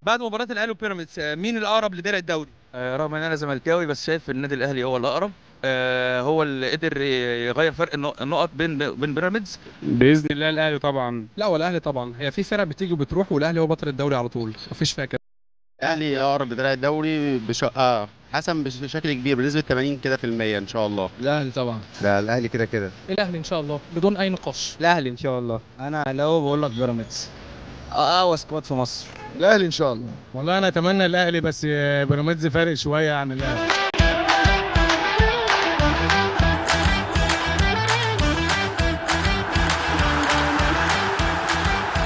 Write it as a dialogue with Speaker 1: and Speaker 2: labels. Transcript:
Speaker 1: بعد مباراه الاهلي وبيراميدز آه، مين الاقرب لدرع الدوري
Speaker 2: آه، رغم ان انا زملكاوي بس شايف النادي الاهلي هو الاقرب آه، هو اللي قدر يغير فرق النق- النقط بين بين بيراميدز
Speaker 3: باذن الله الاهلي طبعا
Speaker 4: لا هو الاهلي طبعا هي في فرق بتيجي وبتروح والاهلي هو بطل الدوري على طول مفيش فيها كده
Speaker 5: الاهلي اقرب لدرع الدوري بش... اه حسن بش- بشكل كبير بنسبه 80 كده في المية ان شاء الله
Speaker 4: الاهلي طبعا
Speaker 5: لا الاهلي كده كده
Speaker 6: الاهلي ان شاء الله بدون اي نقاش
Speaker 2: الاهلي ان شاء الله انا لو بقول لك بيراميدز اقوى سكواد في مصر
Speaker 4: الاهلي ان شاء الله
Speaker 3: والله انا اتمنى الاهلي بس بيراميدز فارق شويه عن الاهلي